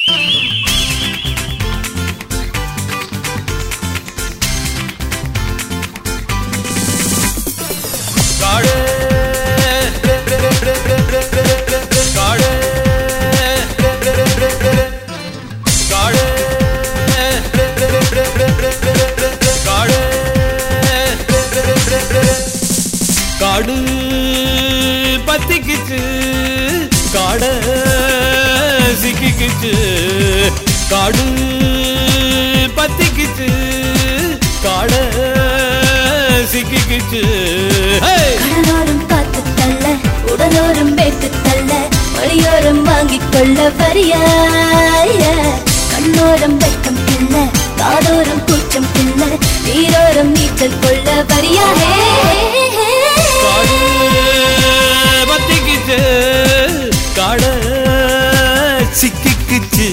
காடு காடு காடு காடு காடு பத்திக்குச்சு காட சிக்கிக்குச்சு காடு பத்திக்குச்சு காட சிக்கிக்குச்சு ஹே! கடலோரம் காத்து தள்ள உடலோரம் பேத்து தள்ள வழியோரம் வாங்கிக் கொள்ள வரியாய கண்ணோரம் வெட்கம் பிள்ள காதோரம் கூச்சம் பிள்ள நீரோரம் நீச்சல் கொள்ள வரியாயே காடு பத்திக்குச்சு காட சிக்கிக்குச்சு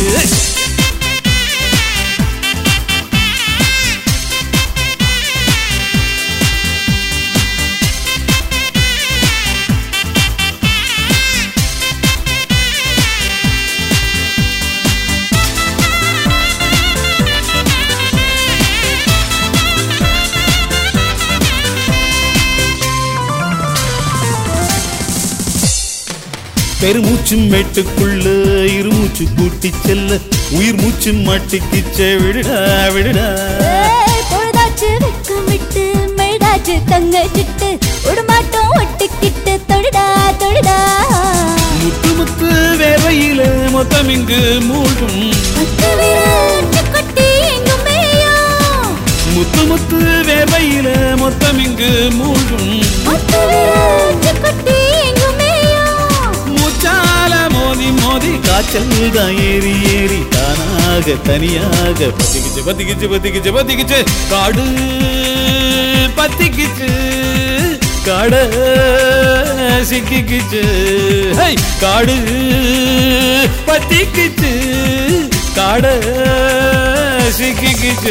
பெருமூச்சும் மேட்டுக்குள்ள இருமூச்சு கூட்டி செல்ல உயிர் மூச்சு மாட்டிக்கிச்ச விடுடா விடுடா ஏய், பொழுதாச்சு வெட்கம் விட்டு மெழுதாச்சு தங்க சிட்டு உடமாட்டம் ஒட்டிக்கிட்டு தொடுடா தொடுடா முத்து முத்து வேவையில மொத்தம் இங்கு மூழ்கும் பத்து விரல் கொட்டி எங்கும் மேயும் முத்து முத்து வேவையில மொத்தம் இங்கு மூழ்கும் பத்து விரல் கொட்டி எங்கும் மேயும் மூச்சால மோதி மோதி காய்ச்சல் தான் ஏறி ஏறி தானாக தனியாக பத்திக்கிச்சு பத்திக்கிச்சு பத்திக்கிச்சு பத்திக்கிச்சு காடு பத்திக்கிச்சு காட சிக்கிக்கிச்சு ஹை! காடு பத்திக்கிச்சு காட சிக்கிக்கிச்சு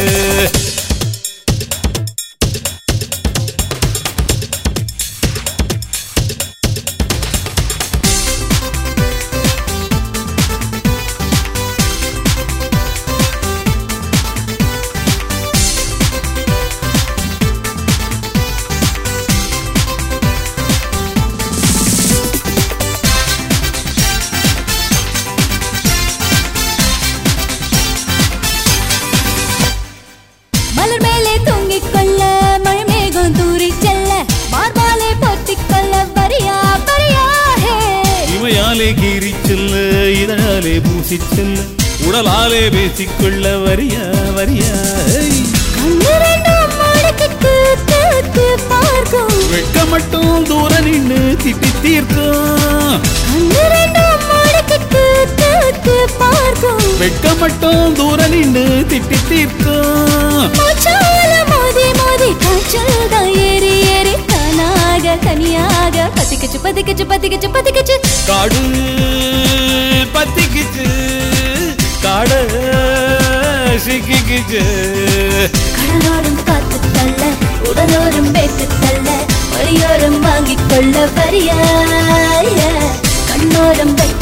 மலர் மேலே தூங்கிக் கொள்ள மழை மேகம் தூரி செல்ல மார்பாலே போத்திக் கொள்ள வரியா வரியா ஹே இமையாலே கீறி செல்ல இதழாலே பூசி செல்ல உடலாலே பேசிக்கொள்ள வரியா வரியா ஏய். கண்ணு ரெண்டும் மடக்கிட்டு தேத்து பார்க்கும் வெட்க மட்டும் தூர நின்னு திட்டி தீர்க்கும் கண்ணு ரெண்டும் மடக்கிட்டு தேத்து பார்க்கும் வெட்க மட்டும் தூர நின்னு திட்டி தீர்க்கும் மூச்சால மோதி மோதி காய்ச்சல் தான் ஏறி ஏறி தானாக தனியாக பத்திக்கிச்சு பத்திக்கிச்சு பத்திக்கிச்சு பத்திக்கிச்சு காடு பத்திக்கிச்சு காட சிக்கிக்கிச்சு கடலோரம் காத்து தள்ள உடலோரம் பேத்து தள்ள வழியோரம் வாங்கிக் கொள்ள வரியாய கண்ணோரம் வெட்கம்